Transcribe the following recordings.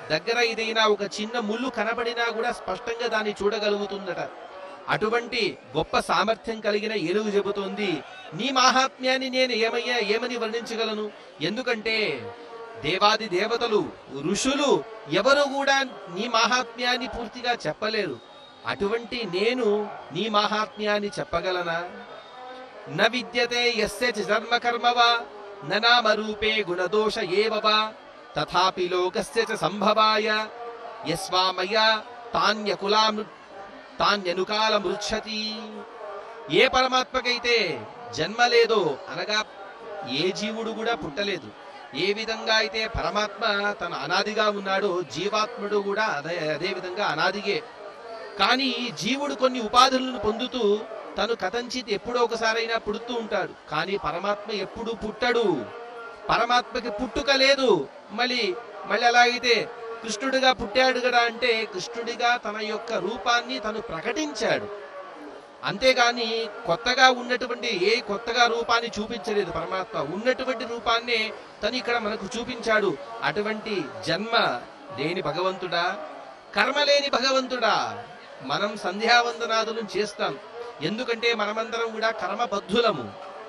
దగ్గర ఏదైనా ఒక చిన్న ముళ్ళు కనబడినా కూడా స్పష్టంగా దాన్ని చూడగలుగుతుందట అటువంటి గొప్ప సామర్థ్యం కలిగిన ఏనుగు చెబుతోంది నీ మాహాత్మ్యాన్ని నేను ఏమయ్యా ఏమని వర్ణించగలను ఎందుకంటే దేవాది దేవతలు ఋషులు ఎవరు కూడా నీ మాహాత్మ్యాన్ని పూర్తిగా చెప్పలేరు అటువంటి నేను నీ మాహాత్మ్యాన్ని చెప్పగలనా న విద్యతే యస్య చ జన్మ కర్మవా న నామరూపే గుణదోష ఏవ వా తథాపి లోకస్య చ సంభవాయ యస్వామయ తాన్యకులామృ తాన్యనుకాల మృచ్చతి ఏ పరమాత్మకైతే జన్మ లేదో అనగా ఏ జీవుడు కూడా పుట్టలేదు ఏ విధంగా అయితే పరమాత్మ తన అనాదిగా ఉన్నాడో జీవాత్ముడు కూడా అదే అదే విధంగా అనాదిగే కానీ జీవుడు కొన్ని ఉపాధులను పొందుతూ తను కథంచిత్ ఎప్పుడో ఒకసారైనా పుడుతూ ఉంటాడు కానీ పరమాత్మ ఎప్పుడు పుట్టడు పరమాత్మకి పుట్టుక లేదు మళ్ళీ మళ్ళీ అలాగైతే కృష్ణుడిగా పుట్టాడు కదా అంటే కృష్ణుడిగా తన యొక్క రూపాన్ని తను ప్రకటించాడు అంతేగాని కొత్తగా ఉన్నటువంటి ఏ కొత్తగా రూపాన్ని చూపించలేదు పరమాత్మ ఉన్నటువంటి రూపాన్నే తను ఇక్కడ మనకు చూపించాడు అటువంటి జన్మ లేని భగవంతుడా కర్మ లేని భగవంతుడా మనం సంధ్యావందనాదులను చేస్తాం ఎందుకంటే మనమందరం కూడా కర్మబద్ధులము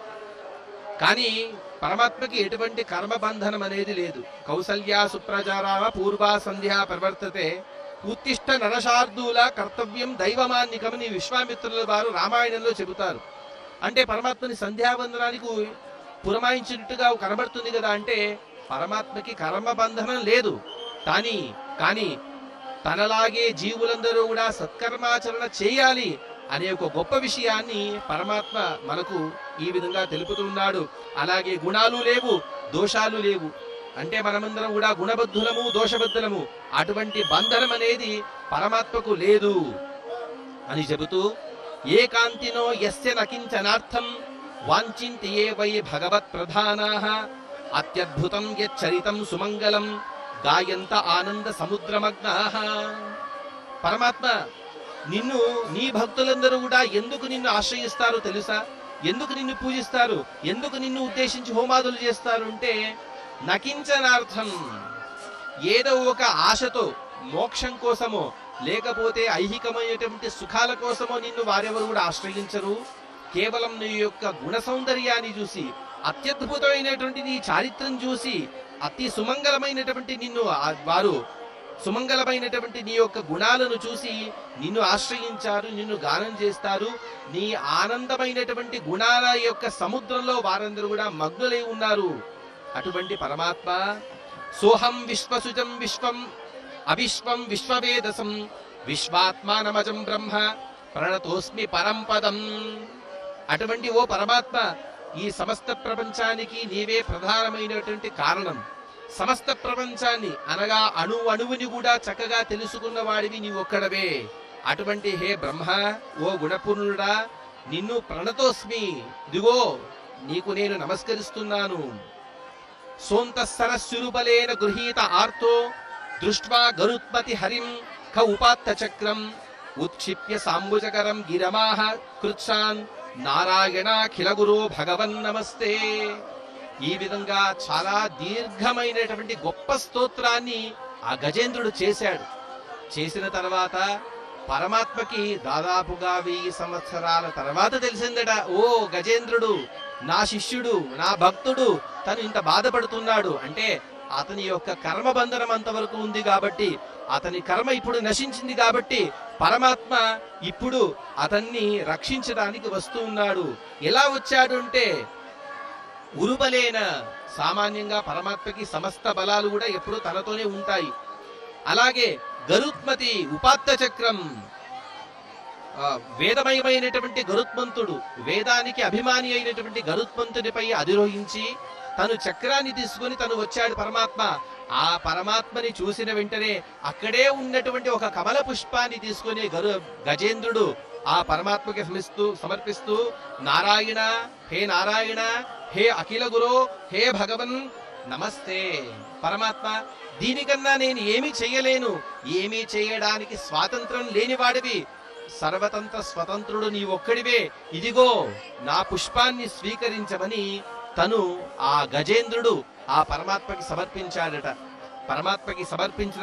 కానీ పరమాత్మకి ఎటువంటి కర్మబంధనం అనేది లేదు కౌసల్యా సుప్రజారామ పూర్వా సంధ్యా ప్రవర్తతే ఉత్తిష్ట నరశార్దూల కర్తవ్యం దైవమాన్నికమని విశ్వామిత్రుల వారు రామాయణంలో చెబుతారు అంటే పరమాత్మని సంధ్యావందనానికి పురమాయించినట్టుగా కనబడుతుంది కదా అంటే పరమాత్మకి కర్మబంధనం లేదు కానీ కానీ తనలాగే జీవులందరూ కూడా సత్కర్మాచరణ చేయాలి అనే ఒక గొప్ప విషయాన్ని పరమాత్మ మనకు ఈ విధంగా తెలుపుతున్నాడు అలాగే గుణాలు లేవు దోషాలు లేవు అంటే మనమందరం కూడా గుణబద్ధులము దోషబద్ధులము అటువంటి బంధనం అనేది పరమాత్మకు లేదు అని చెబుతూ ఏకాంతినో యస్య నకించనార్థం వాంఛింతి ఏ వై భగవత్ ప్రధానాః అత్యద్భుతం యచ్చరితం సుమంగళం గాయంత ఆనంద సముద్రమగ్నాః పరమాత్మ నిన్ను నీ భక్తులందరూ కూడా ఎందుకు నిన్ను ఆశ్రయిస్తారో తెలుసా ఎందుకు నిన్ను పూజిస్తారు ఎందుకు నిన్ను ఉద్దేశించి హోమాదులు చేస్తారు అంటే నకించనార్థం ఏదో ఒక ఆశతో మోక్షం కోసమో లేకపోతే ఐహికమైనటువంటి సుఖాల కోసమో నిన్ను వారెవరు కూడా ఆశ్రయించరు కేవలం నీ యొక్క గుణ సౌందర్యాన్ని చూసి అత్యద్భుతమైనటువంటి నీ చారిత్రం చూసి అతి సుమంగళమైనటువంటి నిన్ను ఆ- వారు సుమంగళమైనటువంటి నీ యొక్క గుణాలను చూసి నిన్ను ఆశ్రయించారు నిన్ను గానం చేస్తారు నీ ఆనందమైనటువంటి గుణాల యొక్క సముద్రంలో వారందరూ కూడా మగ్నులై ఉన్నారు అటువంటి పరమాత్మ సోహం విశ్వసుజం విశ్వం అవిశ్వం విశ్వవేదసం విశ్వాత్మానమజం బ్రహ్మ ప్రణతోస్మి పరంపదం అటువంటి ఓ పరమాత్మ ఈ సమస్త ప్రపంచానికి నీవే ప్రధానమైనటువంటి కారణం సమస్త ప్రపంచాన్ని అనగా అణు అణువుని కూడా చక్కగా తెలుసుకున్న వాడివి నీ ఒక్కడవే అటువంటి హే బ్రహ్మ ఓ గుణపూర్ణుడా నిన్ను ప్రణతోస్మి దిగో నీకు నేను నమస్కరిస్తున్నాను సోంత సరస్సురుబలేన గృహీత ఆర్తో దృష్ట్వా గరుత్మతి హరిం ఖ ఉపాత్త చక్రం ఉత్క్షిప్య సాంబుజకరం గిరమాహ కృత్సాన్ నారాయణాఖిల గురో భగవన్ నమస్తే ఈ విధంగా చాలా దీర్ఘమైనటువంటి గొప్ప స్తోత్రాన్ని ఆ గజేంద్రుడు చేశాడు చేసిన తర్వాత పరమాత్మకి దాదాపుగా వెయ్యి సంవత్సరాల తర్వాత తెలిసిందట ఓ గజేంద్రుడు నా శిష్యుడు నా భక్తుడు తను ఇంత బాధపడుతున్నాడు అంటే అతని యొక్క కర్మ బంధనం అంతవరకు ఉంది కాబట్టి అతని కర్మ ఇప్పుడు నశించింది కాబట్టి పరమాత్మ ఇప్పుడు అతన్ని రక్షించడానికి వస్తూ ఉన్నాడు ఎలా వచ్చాడు అంటే ఉరుబలేన సామాన్యంగా పరమాత్మకి సమస్త బలాలు కూడా ఎప్పుడూ తనతోనే ఉంటాయి అలాగే గరుత్మతి ఉపాత్త చక్రం ఆ, వేదమయమైనటువంటి గరుత్మంతుడు వేదానికి అభిమాని అయినటువంటి గరుత్మంతునిపై అధిరోహించి తను చక్రాన్ని తీసుకుని తను వచ్చాడు పరమాత్మ ఆ పరమాత్మని చూసిన వెంటనే అక్కడే ఉన్నటువంటి ఒక కమల పుష్పాన్ని తీసుకుని గరు గజేంద్రుడు ఆ పరమాత్మకి సమర్పిస్తూ సమర్పిస్తూ నారాయణ హే నారాయణ హే అఖిల గురో హే భగవన్ నమస్తే పరమాత్మ దీనికన్నా నేను ఏమీ చెయ్యలేను ఏమీ చేయడానికి స్వాతంత్రం లేనివాడివి సర్వతంత్ర స్వతంత్రుడు నీ ఒక్కడివే ఇదిగో నా పుష్పాన్ని స్వీకరించమని తను ఆ గజేంద్రుడు ఆ పరమాత్మకి సమర్పించాడట పరమాత్మకి సమర్పించిన